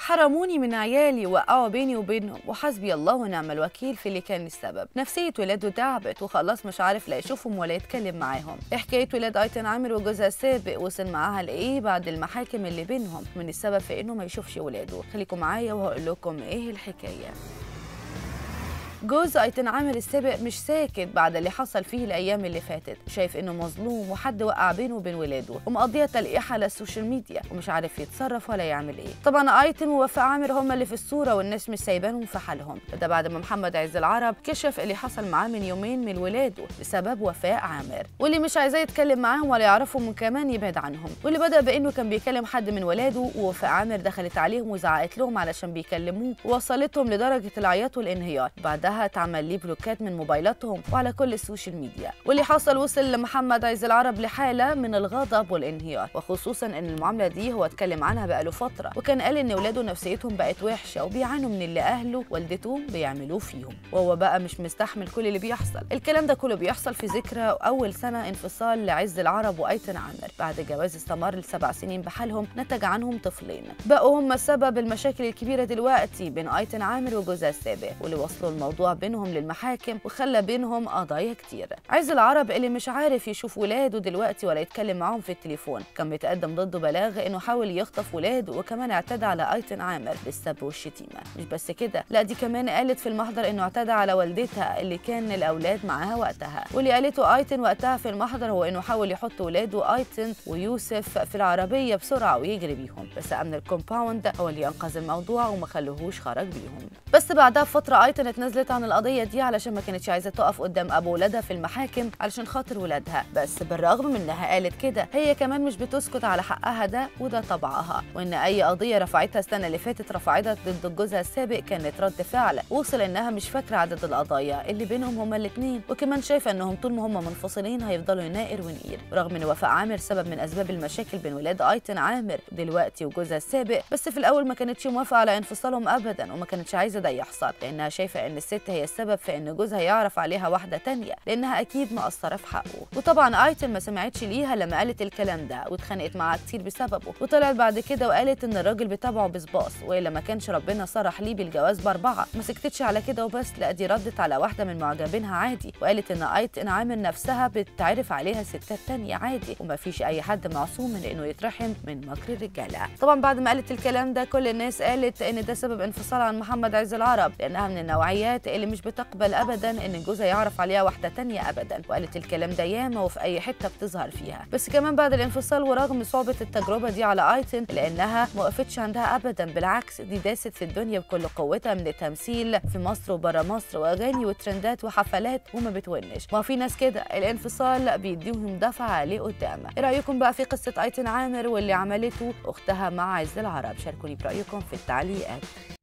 حرموني من عيالي وقعوا بيني وبينهم وحسبي الله ونعم الوكيل في اللي كان السبب نفسية ولاده تعبت وخلاص مش عارف لا يشوفهم ولا يتكلم معاهم حكاية ولاد ايتن عامر وجوزها السابق وصل معاها لايه بعد المحاكم اللي بينهم من السبب في انه ما يشوفش ولاده خليكم معايا وهقول لكم ايه الحكايه جوز ايتن عامر السابق مش ساكت بعد اللي حصل فيه الايام اللي فاتت شايف انه مظلوم وحد وقع بينه وبين ولاده ومقضيها تلقيح على السوشيال ميديا ومش عارف يتصرف ولا يعمل ايه طبعا ايتن ووفاء عامر هم اللي في الصوره والناس مش سايبانهم في حالهم ده بعد ما محمد عز العرب كشف اللي حصل معاه من يومين من ولاده بسبب وفاء عامر واللي مش عايزاه يتكلم معاهم ولا يعرفهم كمان يبعد عنهم واللي بدا بانه كان بيكلم حد من ولاده ووفاء عامر دخلت عليهم وزعقت لهم علشان بيكلموه ووصلتهم لدرجه العياط والانهيار بعدها اتعمل ليه بلوكات من موبايلاتهم وعلى كل السوشيال ميديا واللي حصل وصل لمحمد عز العرب لحاله من الغضب والانهيار وخصوصا ان المعامله دي هو اتكلم عنها بقاله فتره وكان قال ان ولاده نفسيتهم بقت وحشه وبيعانوا من اللي اهله والدته بيعملوه فيهم وهو بقى مش مستحمل كل اللي بيحصل الكلام ده كله بيحصل في ذكرى اول سنه انفصال لعز العرب وايتن عامر بعد جواز استمر لسبع سنين بحالهم نتج عنهم طفلين بقوا هم سبب المشاكل الكبيره دلوقتي بين ايتن عامر وجوزها السابق واللي وصلوا الموضوع بينهم للمحاكم وخلى بينهم قضايا كتير عز العرب اللي مش عارف يشوف ولاده دلوقتي ولا يتكلم معاهم في التليفون كان بيتقدم ضده بلاغ انه حاول يخطف ولاده وكمان اعتدى على ايتن عامر بالسب والشتيمه مش بس كده لا دي كمان قالت في المحضر انه اعتدى على والدتها اللي كان الاولاد معاها وقتها واللي قالته ايتن وقتها في المحضر هو انه حاول يحط ولاده ايتن ويوسف في العربيه بسرعه ويجري بيهم بس امن الكومباوند هو اللي انقذ الموضوع وما خلوهوش خرج بيهم بس بعدها بفتره ايتن اتنزلت عن القضيه دي علشان ما كانتش عايزه تقف قدام ابو ولادها في المحاكم علشان خاطر ولادها بس بالرغم من انها قالت كده هي كمان مش بتسكت على حقها ده وده طبعها وان اي قضيه رفعتها السنه اللي فاتت رفعتها ضد جوزها السابق كانت رد فعل وصل انها مش فاكره عدد القضايا اللي بينهم هما الاثنين وكمان شايفه انهم طول ما هما منفصلين هيفضلوا يناقر ونقير رغم ان وفاء عامر سبب من اسباب المشاكل بين ولاد ايتن عامر دلوقتي وجوزها السابق بس في الاول ما كانتش موافقه على انفصالهم ابدا وما كانتش عايزه ده يحصل لانها شايفه ان الست هي السبب في ان جوزها يعرف عليها واحده تانية لانها اكيد مقصره في حقه وطبعا ايتن ما سمعتش ليها لما قالت الكلام ده واتخانقت معاه كتير بسببه وطلعت بعد كده وقالت ان الراجل بتابعه بسباص والا ما كانش ربنا صرح ليه بالجواز باربعه ما سكتتش على كده وبس لا دي ردت على واحده من معجبينها عادي وقالت ان ايتن عامر نفسها بتعرف عليها ستات تانية عادي وما فيش اي حد معصوم من انه يترحم من مكر الرجاله طبعا بعد ما قالت الكلام ده كل الناس قالت ان ده سبب انفصال عن محمد عز العرب لانها من النوعيات اللي مش بتقبل ابدا ان جوزها يعرف عليها واحده تانية ابدا وقالت الكلام ده ياما وفي اي حته بتظهر فيها بس كمان بعد الانفصال ورغم صعوبه التجربه دي على ايتن لانها ما وقفتش عندها ابدا بالعكس دي داست في الدنيا بكل قوتها من التمثيل في مصر وبره مصر واغاني وترندات وحفلات وما بتونش ما في ناس كده الانفصال بيديهم دفعه لقدام ايه رايكم بقى في قصه ايتن عامر واللي عملته اختها مع عز العرب شاركوني برايكم في التعليقات